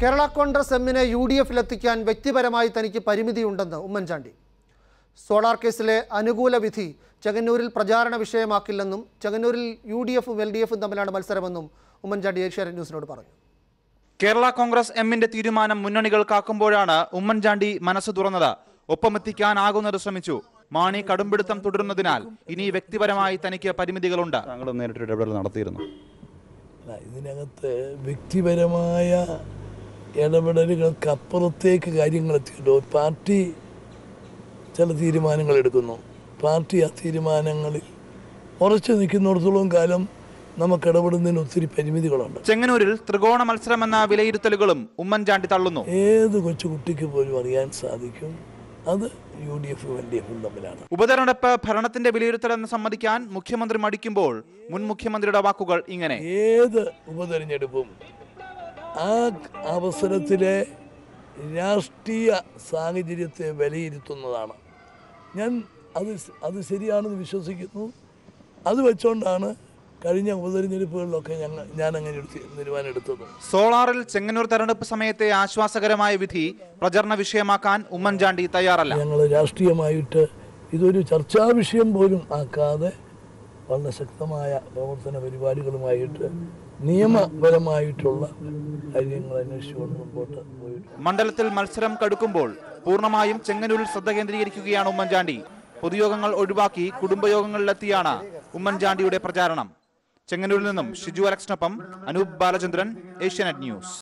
കേരള കോൺഗ്രസ് എമ്മിനെ U D എഫിലെത്തിക്കാൻ വ്യക്തിപരമായി തനിക്ക് പരിമിതിയുണ്ടെന്ന് ഉമ്മൻചാണ്ടി സോളാർ കേസിലെ അനുകൂല വിധി ചെങ്ങന്നൂരിൽ പ്രചാരണ വിഷയമാക്കില്ലെന്നും ചെങ്ങന്നൂരിൽ യു ഡി എഫും എൽ ഡി എഫും തമ്മിലാണ് മത്സരമെന്നും ഉമ്മൻചാണ്ടി ഏഷ്യാനെറ്റ് ന്യൂസിനോട് പറഞ്ഞു കേരള കോൺഗ്രസ് എമ്മിന്റെ തീരുമാനം മുന്നണികൾ കാക്കുമ്പോഴാണ് ഉമ്മൻചാണ്ടി മനസ്സ് തുറന്നത് ഒപ്പമെത്തിക്കാനാകുന്നത് ശ്രമിച്ചു മാണി കടുംപിടുത്തം തുടരുന്നതിനാൽ ഇനി വ്യക്തിപരമായി തനിക്ക് പരിമിതികളുണ്ട് താങ്കൾ നേരിട്ട് ഇടപെടൽ നടത്തിയിരുന്നു അല്ല, ഇതിനകത്ത് വ്യക്തിപരമായ ഇടപെടലുകൾക്ക് അപ്പുറത്തേക്ക് കാര്യങ്ങൾ എത്തിയിട്ടുണ്ടോ പാർട്ടി ചില തീരുമാനങ്ങൾ എടുക്കുന്നു പാർട്ടി ആ തീരുമാനങ്ങളിൽ ഉറച്ചു നിൽക്കുന്നിടത്തോളം കാലം നമുക്ക് ഇടപെടുന്നതിന് ഒത്തിരി പരിമിതികളുണ്ട് ചെങ്ങന്നൂരിൽ ത്രികോണ മത്സരമെന്ന വിലയിരുത്തലുകളും ഉമ്മൻചാണ്ടി തള്ളുന്നു ഏത് കൊച്ചു കുട്ടിക്ക് പോലും അറിയാൻ സാധിക്കും അത് യു ഡി എഫും എൽ ഡി എഫും തമ്മിലാണ് ഉപതെരഞ്ഞെടുപ്പ് ഭരണത്തിന്റെ വിലയിരുത്തലെന്ന് സമ്മതിക്കാൻ മുഖ്യമന്ത്രി മടിക്കുമ്പോൾ മുൻ മുഖ്യമന്ത്രിയുടെ വാക്കുകൾ ഇങ്ങനെ ഏത് ഉപതെരഞ്ഞെടുപ്പും ആ അവസരത്തിലെ രാഷ്ട്രീയ സാഹചര്യത്തെ വിലയിരുത്തുന്നതാണ് ഞാൻ അത് സ്- അത് ശരിയാണെന്ന് വിശ്വസിക്കുന്നു അത് വെച്ചുകൊണ്ടാണ് കഴിഞ്ഞ ഉപതെരഞ്ഞെടുപ്പുകളിലൊക്കെ ഞങ്ങൾ ഞാൻ അങ്ങനെ ഒരു തീ- തീരുമാനം എടുത്തത് സോളാറിൽ ചെങ്ങന്നൂർ തെരഞ്ഞെടുപ്പ് സമയത്തെ ആശ്വാസകരമായ വിധി പ്രചരണ വിഷയമാക്കാൻ ഉമ്മൻചാണ്ടി തയ്യാറല്ല ഞങ്ങൾ രാഷ്ട്രീയമായിട്ട് ഇതൊരു ചർച്ചാ വിഷയം പോലും ആക്കാതെ വളരെ ശക്തമായ പ്രവർത്തന പരിപാടികളുമായിട്ട് നിയമപരമായിട്ടുള്ള കാര്യങ്ങൾ അന്വേഷിച്ചുകൊണ്ട് മുമ്പോട്ട് പോയിട്ടുണ്ട് മണ്ഡലത്തിൽ മത്സരം കടുക്കുമ്പോൾ പൂർണ്ണമായും ചെങ്ങന്നൂരിൽ ശ്രദ്ധ കേന്ദ്രീകരിക്കുകയാണ് ഉമ്മൻചാണ്ടി പൊതുയോഗങ്ങൾ ഒഴിവാക്കി കുടുംബയോഗങ്ങളിലെത്തിയാണ് ഉമ്മൻചാണ്ടിയുടെ പ്രചാരണം ചെങ്ങന്നൂരിൽ നിന്നും ഷിജു അലക്സിനൊപ്പം അനൂപ് ബാലചന്ദ്രൻ ഏഷ്യാനെറ്റ് ന്യൂസ്